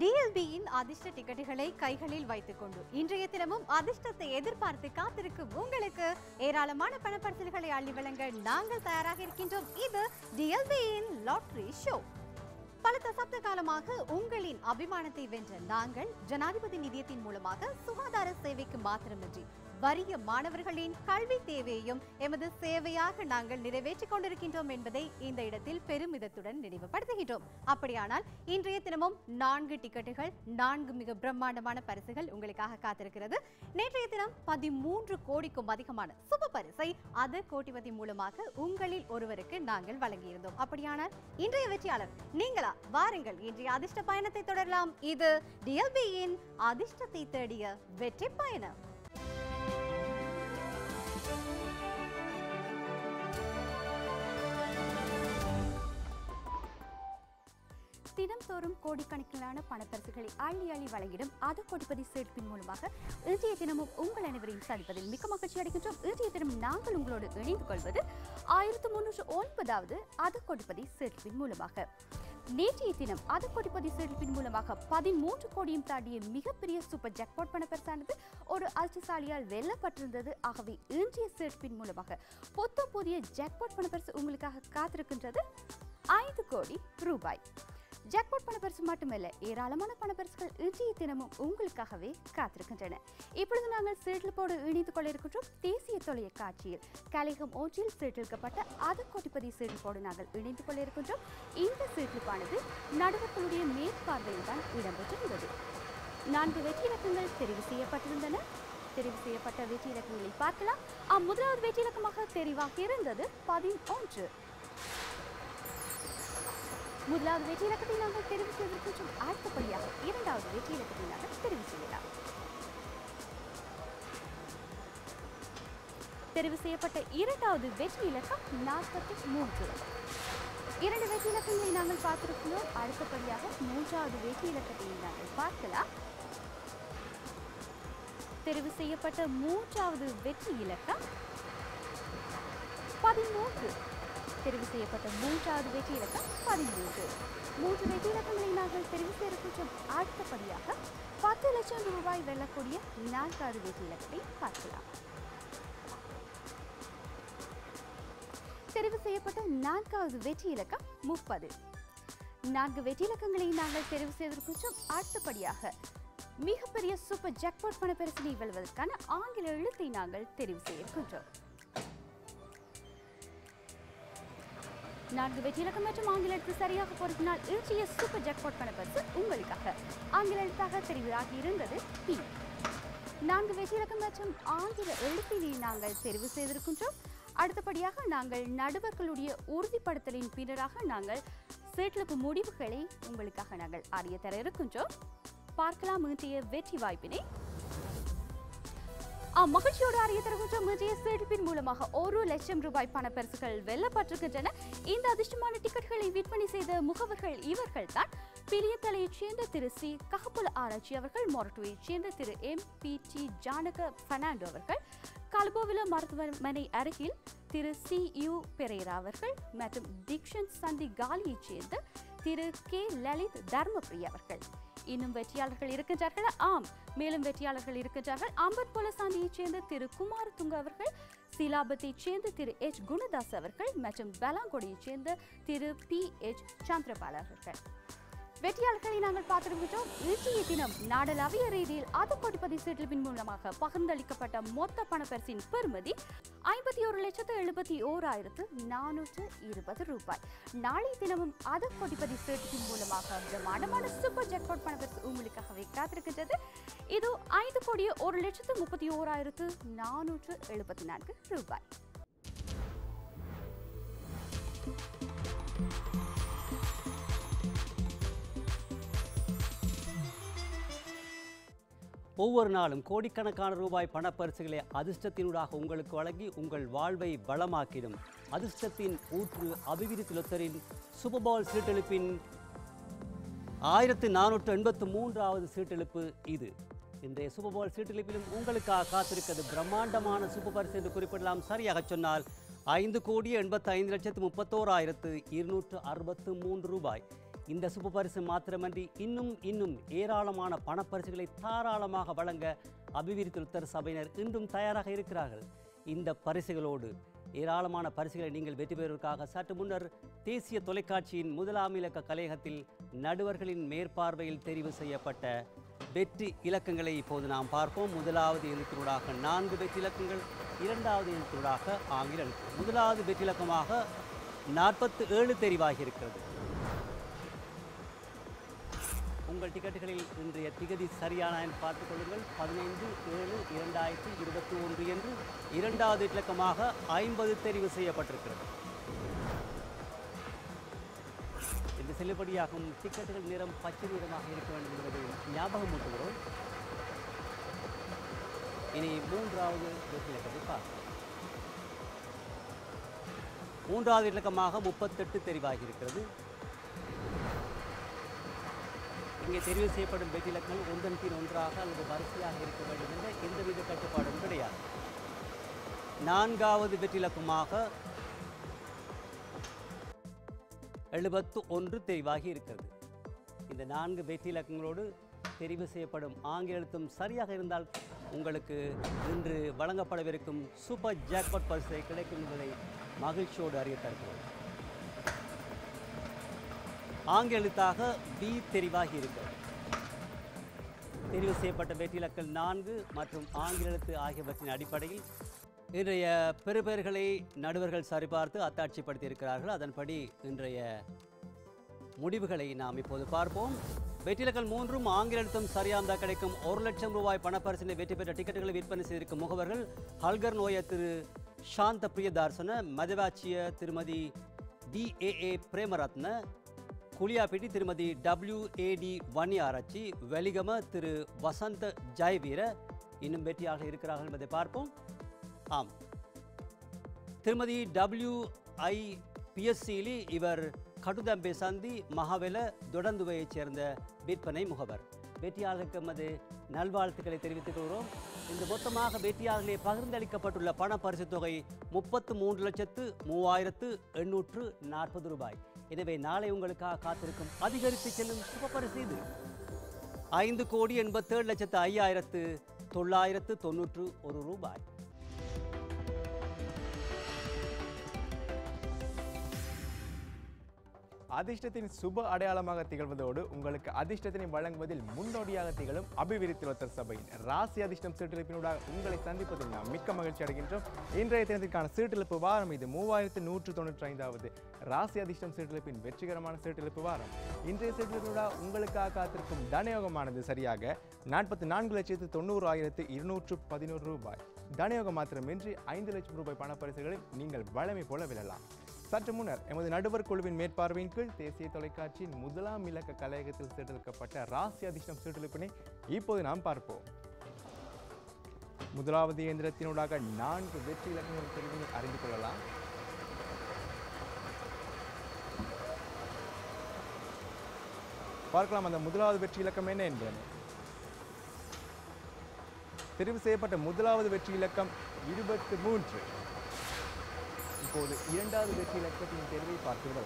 டிஎல்பியின் அதிர்ஷ்ட டிக்கெட்டுகளை கைகளில் வைத்துக்கொண்டு இன்றைய தினமும் அதிர்ஷ்டத்தை எதிர்பார்த்து காத்திருக்கும் உங்களுக்கு ஏராளமான பணப்பரிசல்களை அள்ளி வழங்க நாங்கள் தயாராக இருக்கின்றோம் இது டிஎல்பியின் லாட்டரி ஷோ பல தசாப்த காலமாக உங்களின் அபிமானத்தை வென்ற நாங்கள் ஜனாதிபதி நிதியத்தின் மூலமாக சுகாதார சேவைக்கு மாத்திரமின்றி வறிய மாணவர்களின் கல்வி தேவையையும் எமது சேவையாக நாங்கள் நிறைவேற்றிக் கொண்டிருக்கின்றோம் என்பதை இந்த இடத்தில் பெருமிதத்துடன் நினைவுபடுத்துகின்றோம் அப்படியானால் இன்றைய தினமும் நான்கு டிக்கெட்டுகள் நான்கு மிக பிரம்மாண்டமான பரிசுகள் உங்களுக்காக காத்திருக்கிறது நேற்றைய தினம் பதிமூன்று கோடிக்கும் அதிகமான சுப பரிசை அது கோட்டிபதி மூலமாக உங்களில் ஒருவருக்கு நாங்கள் வழங்கியிருந்தோம் அப்படியானால் இன்றைய வெற்றியாளர் நீங்களா வாருங்கள் இன்றைய அதிர்ஷ்ட பயணத்தை தொடரலாம் இது டிஎல்பியின் அதிர்ஷ்டத்தை தேடிய வெற்றி பயணம் தினம்தோறும் கோடிக்கணக்கிலான பணப்பரிசுகளை அள்ளி அள்ளி வழங்கிடும் அது கோடிப்பதி சேர்ப்பின் மூலமாக இன்றைய தினமும் உங்கள் அனைவரையும் சந்திப்பதில் மிக்க மகிழ்ச்சி அடைகின்றோம் இன்றைய தினம் நாங்கள் உங்களோடு இணைந்து கொள்வது ஆயிரத்து முன்னூற்று ஒன்பதாவது அது கோடிப்பதி சேர்ப்பின் மூலமாக நேற்றைய தினம் அது கோடிப்பதி சேர்ப்பின் மூலமாக பதிமூன்று கோடியும் தாண்டிய மிகப்பெரிய சூப்பர் ஜாக்பாட் பணப்பரிசானது ஒரு அதிர்ஷ்டசாலியால் வெல்லப்பட்டிருந்தது ஆகவே இன்றைய சேர்ப்பின் மூலமாக பொத்த புதிய ஜாக்பாட் பணப்பரிசு உங்களுக்காக காத்திருக்கின்றது ஐந்து கோடி ரூபாய் ஜாக்பாட் பணப்பரிசு மட்டுமல்ல ஏராளமான பணப்பரிசுகள் இன்றைய தினமும் உங்களுக்காகவே காத்திருக்கின்றன இப்பொழுது நாங்கள் சீட்டில் இணைந்து கொள்ள இருக்கின்றோம் தேசிய தொலைக்காட்சியில் கலைகம் ஒன்றில் சீட்டிருக்கப்பட்ட அது கோட்டிப்பதி சீட்டில் நாங்கள் இணைந்து கொள்ள இருக்கின்றோம் இந்த சீட்டிலுப்பானது நடுவர்களுடைய மேற்பார்வையில் தான் இடம்பெற்றிருந்தது நான்கு வெற்றி இலக்கங்கள் தெரிவு செய்யப்பட்டிருந்தன தெரிவு செய்யப்பட்ட வெற்றி இலக்கங்களை பார்க்கலாம் அம் முதலாவது வெற்றி இலக்கமாக தெரிவாக இருந்தது பதினொன்று முதலாவது வெற்றி இலக்கத்தை நாங்கள் தெரிவு செய்திருக்கின்றோம் அடுத்தபடியாக இரண்டாவது வெற்றி இலக்கத்தை நாங்கள் தெரிவு செய்யலாம் தெரிவு செய்யப்பட்ட இரண்டாவது வெற்றி இலக்கம் நாற்பத்தி மூன்று இரண்டு வெற்றி இலக்கங்களை நாங்கள் பார்த்திருக்கிறோம் அடுத்தபடியாக மூன்றாவது வெற்றி இலக்கத்தை நாங்கள் பார்க்கலாம் தெரிவு செய்யப்பட்ட மூன்றாவது வெற்றி இலக்கம் பதிமூன்று தெரிவு செய்யப்பட்ட மூன்றாவது வெற்றி இலக்கம் பதிமூன்று மூன்று வெற்றி இலக்கங்களை நாங்கள் தெரிவு செய்திருக்கின்றோம் அடுத்தபடியாக பத்து லட்சம் ரூபாய் வெல்லக்கூடிய நான்காவது வெற்றி இலக்கத்தை பார்க்கலாம் தெரிவு செய்யப்பட்ட நான்காவது வெற்றி இலக்கம் முப்பது நான்கு வெற்றி இலக்கங்களை நாங்கள் தெரிவு செய்திருக்கின்றோம் அடுத்தபடியாக மிகப்பெரிய சூப்பர் ஜாக்பாட் பணப்பரிசினை வெல்வதற்கான ஆங்கில எழுத்தை நாங்கள் தெரிவு செய்திருக்கின்றோம் நான்கு வெற்றி இலக்கம் மற்றும் ஆங்கில எழுத்து சரியாக பொருத்தினால் இன்றைய சூப்பர் ஜாக்பாட் பணப்பரிசு உங்களுக்காக ஆங்கில எழுத்தாக தெரிவாகி இருந்தது பி நான்கு வெற்றி இலக்கம் மற்றும் ஆங்கில எழுத்தினை நாங்கள் தெரிவு செய்திருக்கின்றோம் அடுத்தபடியாக நாங்கள் நடுவர்களுடைய உறுதிப்படுத்தலின் பின்னராக நாங்கள் சேட்லுக்கு முடிவுகளை உங்களுக்காக நாங்கள் அறிய தர இருக்கின்றோம் பார்க்கலாம் இன்றைய வெற்றி வாய்ப்பினை ஆம், மகிழ்ச்சியோடு அறிய தருகின்ற இன்றைய சேடிப்பின் மூலமாக ஒரு லட்சம் ரூபாய் பணப்பரிசுகள் வெல்லப்பட்டிருக்கின்றன இந்த அதிர்ஷ்டமான டிக்கெட்டுகளை விற்பனை செய்த முகவர்கள் இவர்கள் தான் பிலியத்தலையைச் சேர்ந்த திரு சி கஹபுல் ஆராய்ச்சி அவர்கள் மொரட்டுவைச் சேர்ந்த திரு M P D Janaka Fernando அவர்கள் கல்போவில மருத்துவமனை அருகில் திரு சி யு பெரேரா அவர்கள் மற்றும் டிக்ஷன் சந்தி காலியைச் சேர்ந்த திரு கே லலித் தர்மபிரியா அவர்கள் இன்னும் வெற்றியாளர்கள் இருக்கின்றார்கள் ஆம் மேலும் வெற்றியாளர்கள் இருக்கின்றார்கள் அம்பர் போலசாந்தியைச் சேர்ந்த திரு குமார் துங்க அவர்கள் சிலாபத்தைச் சேர்ந்த திரு எச் குணதாஸ் அவர்கள் மற்றும் பலாங்கொடியைச் சேர்ந்த திரு பி எச் சந்திரபால் அவர்கள் வெற்றியாளர்களை நாங்கள் பார்த்திருக்கின்றோம் இன்றைய தினம் நாடளாவிய ரீதியில் அது கோடிப்பதி சீட்டிலின் மூலமாக பகிர்ந்தளிக்கப்பட்ட மொத்த பணப்பரிசின் பெறுமதி ஐம்பத்தி ஒரு லட்சத்து எழுபத்தி ஓராயிரத்து நானூற்று இருபது ரூபாய் நாளை தினமும் அது கோடிப்பதி சீட்டின் மூலமாக பிரம்மாண்டமான சூப்பர் ஜாக்பாட் பணப்பரிசு உங்களுக்காகவே காத்திருக்கின்றது இது ஐந்து கோடியே ஒரு லட்சத்து முப்பத்தி ஓராயிரத்து நானூற்று எழுபத்தி நான்கு ரூபாய் ஒவ்வொரு நாளும் கோடிக்கணக்கான ரூபாய் பணப்பரிசுகளை அதிர்ஷ்டத்தினூடாக உங்களுக்கு வழங்கி உங்கள் வாழ்வை வளமாக்கிடும் அதிர்ஷ்டத்தின் ஊற்று அபிவிருத்தி லொத்தரின் சூப்பர்பால் சீட்டெழுப்பின் ஆயிரத்து நானூற்று எண்பத்து மூன்றாவது சீட்டெழுப்பு இது இன்றைய சூப்பர்பால் சீட்டெழுப்பிலும் உங்களுக்காக காத்திருக்கிறது பிரம்மாண்டமான சூப்பர் பரிசு என்று குறிப்பிடலாம் சரியாக சொன்னால் ஐந்து கோடி எண்பத்தி ஐந்து லட்சத்து முப்பத்தோராயிரத்து இருநூற்று அறுபத்து மூன்று ரூபாய் இந்த சுப பரிசு மாத்திரமன்றி இன்னும் இன்னும் ஏராளமான பணப்பரிசுகளை தாராளமாக வழங்க அபிவிருத்தி சபையினர் இன்றும் தயாராக இருக்கிறார்கள் இந்த பரிசுகளோடு ஏராளமான பரிசுகளை நீங்கள் வெற்றி பெறுவதற்காக சற்று முன்னர் தேசிய தொலைக்காட்சியின் முதலாம் இலக்க கலையகத்தில் நடுவர்களின் மேற்பார்வையில் தெரிவு செய்யப்பட்ட வெற்றி இலக்கங்களை இப்போது நாம் பார்ப்போம் முதலாவது எழுத்தினூடாக நான்கு வெற்றி இலக்கங்கள் இரண்டாவது எழுத்தினூடாக ஆங்கில எழுத்து முதலாவது வெற்றி இலக்கமாக நாற்பத்து ஏழு தெரிவாகி இருக்கிறது உங்கள் டிக்கெட்டுகளில் இன்றைய திகதி சரியான எண் பார்த்துக் கொள்ளுங்கள் பதினைந்து ஏழு இரண்டாயிரத்தி இருபத்தி ஒன்று என்று இரண்டாவது இலக்கமாக ஐம்பது தெரிவு செய்யப்பட்டிருக்கிறது இந்த செல்லுபடியாகும் டிக்கெட்டுகள் நிறம் பச்சை நிறமாக இருக்க வேண்டும் என்பதை ஞாபகம் ஊட்டுகிறோம் இனி மூன்றாவது வெற்றி இலக்கத்தை பார்ப்போம் மூன்றாவது இலக்கமாக முப்பத்தெட்டு தெரிவாகி இருக்கிறது இங்கே தெரிவு செய்யப்படும் வெற்றி இலக்கங்கள் ஒன்றன் கீழ் ஒன்றாக அல்லது வரிசையாக இருக்க வேண்டும் என்ற எந்தவித கட்டுப்பாடும் கிடையாது நான்காவது வெற்றி இலக்கமாக எழுபத்து ஒன்று தெரிவாகி இருக்கிறது இந்த நான்கு வெற்றி இலக்கங்களோடு தெரிவு செய்யப்படும் ஆங்கில எழுத்தும் சரியாக இருந்தால் உங்களுக்கு இன்று வழங்கப்படவிருக்கும் சூப்பர் ஜாக்பாட் பரிசை கிடைக்கும் என்பதை மகிழ்ச்சியோடு அறிய தருகிறோம் ஆங்கில எழுத்தாக பி தெரிவாகி இருக்கிறது தெரிவு செய்யப்பட்ட வெற்றி இலக்கங்கள் நான்கு மற்றும் ஆங்கில எழுத்து ஆகியவற்றின் அடிப்படையில் இன்றைய பெறுபேறுகளை நடுவர்கள் சரிபார்த்து அத்தாட்சிப்படுத்தி இருக்கிறார்கள் அதன்படி இன்றைய முடிவுகளை நாம் இப்போது பார்ப்போம் வெற்றிலக்கள் மூன்றும் ஆங்கில எழுத்தும் சரியாந்தா கிடைக்கும் ஒரு லட்சம் ரூபாய் பணப்பரிசினை வெற்றி பெற்ற டிக்கெட்டுகளை விற்பனை செய்திருக்கும் முகவர்கள் ஹல்கர் நோய திரு சாந்த பிரியதார்சன மதவாச்சிய திருமதி டிஏஏ பிரேமரத்ன குளியாப்பேட்டி திருமதி டபிள்யூஏடி வன்னி ஆராய்ச்சி வெலிகம திரு வசந்த ஜெயவீர இன்னும் வெற்றியாக இருக்கிறார்கள் என்பதை பார்ப்போம் ஆம் திருமதி டபிள்யூ ஐ பிஎஸ்சியிலி இவர் கடுதம்பே சந்தி மகாவெல தொடர்ந்துவையைச் சேர்ந்த விற்பனை முகவர் வெற்றியாளருக்கு எமது நல்வாழ்த்துக்களை தெரிவித்துக் கொள்கிறோம் இந்த மொத்தமாக வெற்றியாளர்களே பகிர்ந்தளிக்கப்பட்டுள்ள பண பரிசு தொகை முப்பத்து மூன்று லட்சத்து மூவாயிரத்து எண்ணூற்று நாற்பது ரூபாய் எனவே நாளை உங்களுக்காக காத்திருக்கும் அதிகரித்து செல்லும் சுப பரிசு இது ஐந்து கோடி எண்பத்தேழு லட்சத்து ஐயாயிரத்து தொள்ளாயிரத்து தொண்ணூற்று ஒரு ரூபாய் அதிர்ஷ்டத்தின் சுப அடையாளமாக திகழ்வதோடு உங்களுக்கு அதிர்ஷ்டத்தினை வழங்குவதில் முன்னோடியாக திகழும் அபிவிருத்தி சபையின் ராசி அதிர்ஷ்டம் சீட்டிழப்பினூடாக உங்களை சந்திப்பதில் நாம் மிக்க மகிழ்ச்சி அடைகின்றோம் இன்றைய தினத்திற்கான சீட்டிழப்பு வாரம் இது மூவாயிரத்து நூற்று தொண்ணூற்றி ஐந்தாவது ராசி அதிர்ஷ்டம் சீட்டிழப்பின் வெற்றிகரமான சீட்டிழப்பு வாரம் இன்றைய சீட்டிழப்பினூடாக உங்களுக்காக காத்திருக்கும் தனயோகமானது சரியாக நாற்பத்தி நான்கு லட்சத்து தொண்ணூறு ஆயிரத்து இருநூற்று பதினோரு ரூபாய் தனயோகம் மாத்திரமின்றி ஐந்து லட்சம் ரூபாய் பணப்பரிசுகளை நீங்கள் வழமை போல வெல்லலாம் சற்று முன்னர் எமது நடுவர் குழுவின் மேற்பார்வையின் கீழ் தேசிய தொலைக்காட்சியின் முதலாம் இலக்க கலையகத்தில் சீட்டெடுக்கப்பட்ட ராசி அதிர்ஷ்டம் சீட்டெடுப்பினை இப்போது நாம் பார்ப்போம் முதலாவது இயந்திரத்தினூடாக நான்கு வெற்றி இலக்கங்கள் தெரிவினை அறிந்து கொள்ளலாம் பார்க்கலாம் அந்த முதலாவது வெற்றி இலக்கம் என்ன என்பது தெரிவு செய்யப்பட்ட முதலாவது வெற்றி இலக்கம் இருபத்தி மூன்று இப்போது இரண்டாவது வெற்றி இலக்கத்தின் தேர்வை பார்க்கிறோம்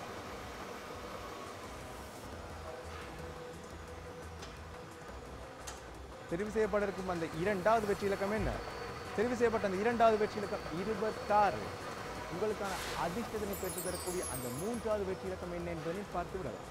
தெரிவு செய்யப்பட இருக்கும் அந்த இரண்டாவது வெற்றி இலக்கம் என்ன தெரிவு செய்யப்பட்ட அந்த இரண்டாவது வெற்றி இலக்கம் இருபத்தாறு உங்களுக்கான அதிர்ஷ்டத்தினை பெற்று தரக்கூடிய அந்த மூன்றாவது வெற்றி இலக்கம் என்ன என்பதை பார்த்து விடலாம்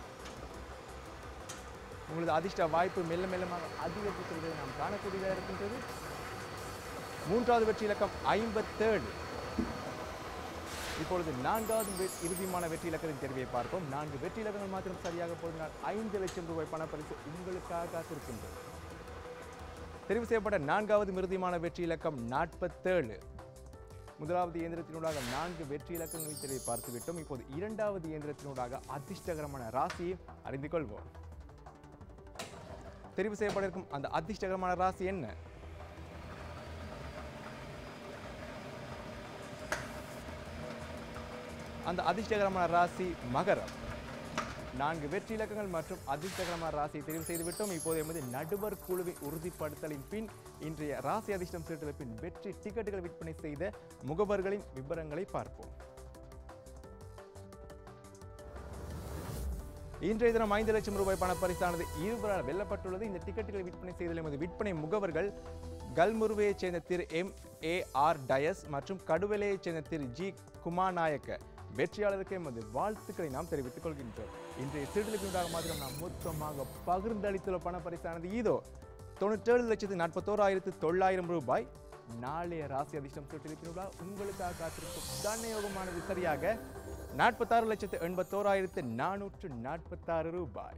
உங்களது அதிர்ஷ்ட வாய்ப்பு மெல்ல மெல்லமாக அதிகரித்து செல்வதை நாம் காணக்கூடியதாக இருக்கின்றது மூன்றாவது வெற்றி இலக்கம் ஐம்பத்தேழு இப்பொழுது நான்காவது வெ- இறுதியான வெற்றி இலக்கத்தின் தேர்வை பார்ப்போம் நான்கு வெற்றி இலக்கங்கள் மாத்திரம் சரியாக போதினால் ஐந்து லட்சம் ரூபாய் பணப்பரிசு உங்களுக்காக காத்திருக்கின்றது தெரிவு செய்யப்பட்ட நான்காவது மிருதிமான வெற்றி இலக்கம் நாற்பத்தேழு முதலாவது இயந்திரத்தினூடாக நான்கு வெற்றி இலக்கங்களை தெரிவி பார்த்துவிட்டோம் இப்போது இரண்டாவது இயந்திரத்தினூடாக அதிர்ஷ்டகரமான ராசியை அறிந்து கொள்வோம் தெரிவு செய்யப்பட இருக்கும் அந்த அதிர்ஷ்டகரமான ராசி என்ன அந்த அதிர்ஷ்டகரமான ராசி மகரம் நான்கு வெற்றி இலக்கங்கள் மற்றும் அதிர்ஷ்டகரமான ராசியை தெரிவு செய்துவிட்டோம் இப்போது எமது நடுவர் குழுவின் உறுதிப்படுத்தலின் பின் இன்றைய ராசி அதிர்ஷ்டம் சீட்டெடுப்பின் வெற்றி டிக்கெட்டுகள் விற்பனை செய்த முகவர்களின் விவரங்களை பார்ப்போம் இன்றைய தினம் ஐந்து லட்சம் ரூபாய் பணப்பரிசானது இருவரால் வெல்லப்பட்டுள்ளது இந்த டிக்கெட்டுகளை விற்பனை செய்தல் எமது விற்பனை முகவர்கள் கல்முருவையைச் சேர்ந்த திரு எம் ஏ ஆர் டயஸ் மற்றும் கடுவலையைச் சேர்ந்த திரு ஜி குமாநாயக்க வெற்றியாளருக்கு எமது வாழ்த்துக்களை நாம் தெரிவித்துக் கொள்கின்றோம் இன்றைய சீடலுக்கு மாத்திரம் நாம் மொத்தமாக பகிர்ந்தளித்துள்ள பணப்பரிசானது இதோ தொண்ணூற்றேழு லட்சத்து நாற்பத்தோராயிரத்து தொள்ளாயிரம் ரூபாய் நாளைய ராசி அதிர்ஷ்டம் சுற்றிருப்பினுள்ளா உங்களுக்காக காத்திருக்கும் தனயோகமானது சரியாக நாற்பத்தாறு லட்சத்து எண்பத்தோராயிரத்து நானூற்று நாற்பத்தாறு ரூபாய்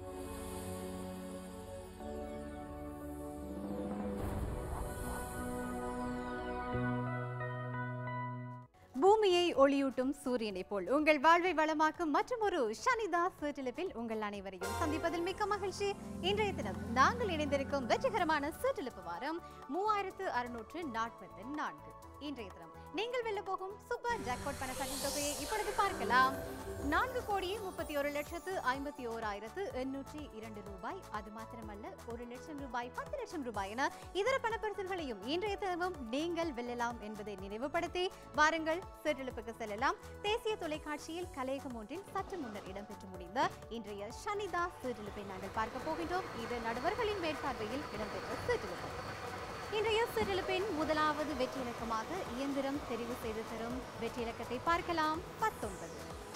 பூமியை ஒளியூட்டும் சூரியனை போல் உங்கள் வாழ்வை வளமாக்கும் மற்றும் ஒரு சனிதாஸ் சீட்டிலிப்பில் உங்கள் அனைவரையும் சந்திப்பதில் மிக்க மகிழ்ச்சி இன்றைய தினம் நாங்கள் இணைந்திருக்கும் வெற்றிகரமான சீட்டிலிப்பு வாரம் மூவாயிரத்து அறுநூற்று நாற்பத்தி நான்கு இன்றைய தினம் நீங்கள் வெல்ல போகும் சூப்பர் ஜாக்பாட் பணக்காரின் தொகையை இப்பொழுது பார்க்கலாம் நான்கு கோடியே முப்பத்தி ஒரு லட்சத்து ஐம்பத்தி ஓராயிரத்து எண்ணூற்றி இரண்டு ரூபாய் அது மாத்திரமல்ல ஒரு லட்சம் ரூபாய் பத்து லட்சம் ரூபாய் என இதர பணப்பரிசுகளையும் இன்றைய தினமும் நீங்கள் வெல்லலாம் என்பதை நினைவுபடுத்தி வாருங்கள் சீட்டெழுப்புக்கு செல்லலாம் தேசிய தொலைக்காட்சியில் கலையகம் ஒன்றில் சற்று முன்னர் இடம்பெற்று முடிந்த இன்றைய சனிதா சீட்டெழுப்பை நாங்கள் பார்க்க போகின்றோம் இது நடுவர்களின் மேற்பார்வையில் இடம்பெற்ற சீட்டெழுப்பு இன்றைய சிறிலப்பின் முதலாவது வெற்றி இலக்கமாக இயந்திரம் தெரிவு செய்து தரும் வெற்றி இலக்கத்தை பார்க்கலாம் பத்தொன்பது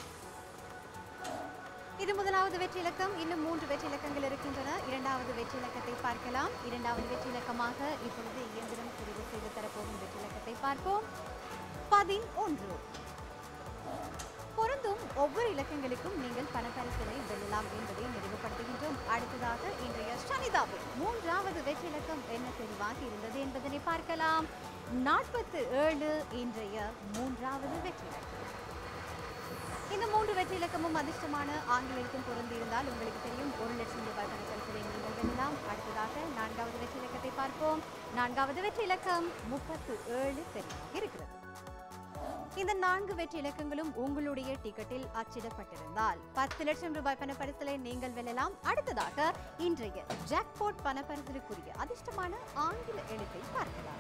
இது முதலாவது வெற்றி இலக்கம் இன்னும் மூன்று வெற்றி இலக்கங்கள் இருக்கின்றன இரண்டாவது வெற்றி இலக்கத்தை பார்க்கலாம் இரண்டாவது வெற்றி இலக்கமாக இப்பொழுது இயந்திரம் தெரிவு செய்து தரப்போகும் வெற்றி இலக்கத்தை பார்ப்போம் பதினொன்று பொருந்தும் ஒவ்வொரு இலக்கங்களுக்கும் நீங்கள் பணப்பரிசனை வெல்லலாம் என்பதை நினைவுபடுத்துகின்றோம் அடுத்ததாக இன்றைய சனிதாவில் மூன்றாவது வெற்றி இலக்கம் என்ன தெரிவாக இருந்தது என்பதனை பார்க்கலாம் நாற்பத்து ஏழு இன்றைய மூன்றாவது வெற்றி இலக்கம் இந்த மூன்று வெற்றி இலக்கமும் அதிர்ஷ்டமான ஆங்கிலத்தில் பொருந்திருந்தால் உங்களுக்கு தெரியும் ஒரு லட்சம் ரூபாய் பணப்பரிசனை நீங்கள் வெல்லலாம் அடுத்ததாக நான்காவது வெற்றி இலக்கத்தை பார்ப்போம் நான்காவது வெற்றி இலக்கம் முப்பத்து ஏழு தெரிவாக இருக்கிறது இந்த நான்கு வெற்றி இலக்கங்களும் உங்களுடைய டிக்கெட்டில் அச்சிடப்பட்டிருந்தால் பத்து லட்சம் ரூபாய் பணப்பரிசலை நீங்கள் வெல்லலாம் அடுத்ததாக இன்றைய ஜாக்பாட் பணப்பரிசலுக்குரிய அதிர்ஷ்டமான ஆங்கில எழுத்தை பார்க்கலாம்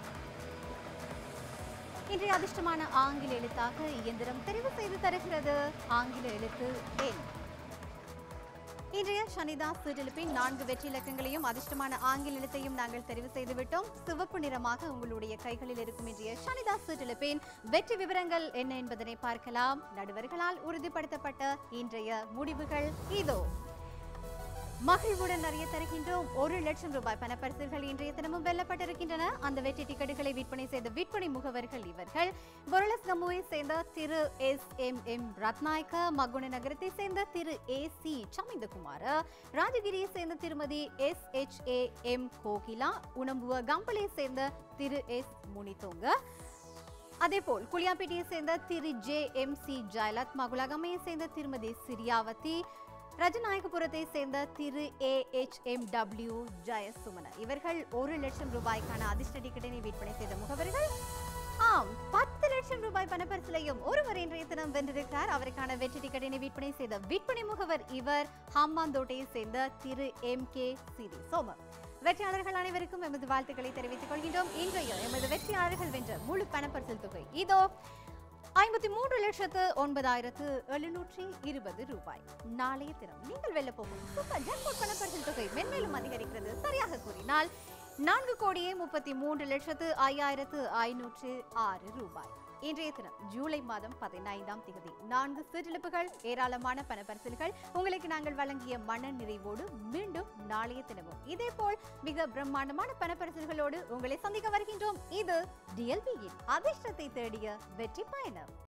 இன்றைய அதிர்ஷ்டமான ஆங்கில எழுத்தாக இயந்திரம் தெரிவு செய்து தருகிறது ஆங்கில எழுத்து என் இன்றைய சனிதாஸ் சீட்டெழுப்பின் நான்கு வெற்றி இலக்கங்களையும் அதிர்ஷ்டமான ஆங்கில எழுத்தையும் நாங்கள் தெரிவு செய்து விட்டோம் சிவப்பு நிறமாக உங்களுடைய கைகளில் இருக்கும் இன்றைய சனிதாஸ் சீட்டெழுப்பின் வெற்றி விவரங்கள் என்ன என்பதனை பார்க்கலாம் நடுவர்களால் உறுதிப்படுத்தப்பட்ட இன்றைய முடிவுகள் இதோ மகிழ்வுடன் அறிய தருகின்றோம் ஒரு லட்சம் ரூபாய் பணப்பரிசுகள் இன்றைய தினமும் வெல்லப்பட்டிருக்கின்றன அந்த வெற்றி டிக்கெட்டுகளை விற்பனை செய்த விற்பனை முகவர்கள் இவர்கள் பொருளஸ் கமுவை சேர்ந்த Thiru S M M Ratnayake மகுண நகரத்தை சேர்ந்த திரு ஏ சி சமிந்தகுமார் ராஜகிரியை சேர்ந்த Thirumathi S H A M Kokila Unambuwa Gampola சேர்ந்த திரு எஸ் முனிதோங்க அதேபோல் குளியாப்பேட்டையை சேர்ந்த Thiru J M C Jayalath மகுலகமையை சேர்ந்த திருமதி சிரியாவதி ரஜநாயகபுரத்தை சேர்ந்த Thiru A H M W Jayasumana இவர்கள் ஒரு லட்சம் ரூபாய்க்கான அதிர்ஷ்ட டிக்கெட்டினை விற்பனை செய்த முகவர்கள் ஆம் பத்து லட்சம் ரூபாய் பணப்பரிசிலையும் ஒருவர் இன்றைய தினம் வென்றிருக்கிறார் அவருக்கான வெற்றி டிக்கெட்டினை விற்பனை செய்த விற்பனை முகவர் இவர் ஹம்மாந்தோட்டையை சேர்ந்த திரு எம் கே சிரி சோமர் வெற்றியாளர்கள் அனைவருக்கும் எமது வாழ்த்துக்களை தெரிவித்துக் கொள்கின்றோம் இன்றைய எமது வெற்றியாளர்கள் வென்ற முழு பணப்பரிசல் தொகை இதோ ஐம்பத்தி மூன்று லட்சத்து ஒன்பதாயிரத்து எழுநூற்றி இருபது ரூபாய் நாளைய தினம் நீங்கள் வெல்ல போகும் சூப்பர் ஜாக்பாட் பணப்பரிசல் தொகை மென்மேலும் அதிகரிக்கிறது சரியாக கூறினால் நான்கு கோடியே முப்பத்தி மூன்று லட்சத்து ஐயாயிரத்து ஐநூற்று ஆறு ரூபாய் இன்றைய தினம் ஜூலை மாதம் பதினைந்தாம் தேதி நான்கு சிற்றிழப்புகள் ஏராளமான பணப்பரிசல்கள் உங்களுக்கு நாங்கள் வழங்கிய மன நிறைவோடு மீண்டும் நாளைய தினமும் இதேபோல் மிக பிரம்மாண்டமான பணப்பரிசல்களோடு உங்களை சந்திக்க வருகின்றோம் இது டிஎல்பியின் அதிர்ஷ்டத்தை தேடிய வெற்றி பயணம்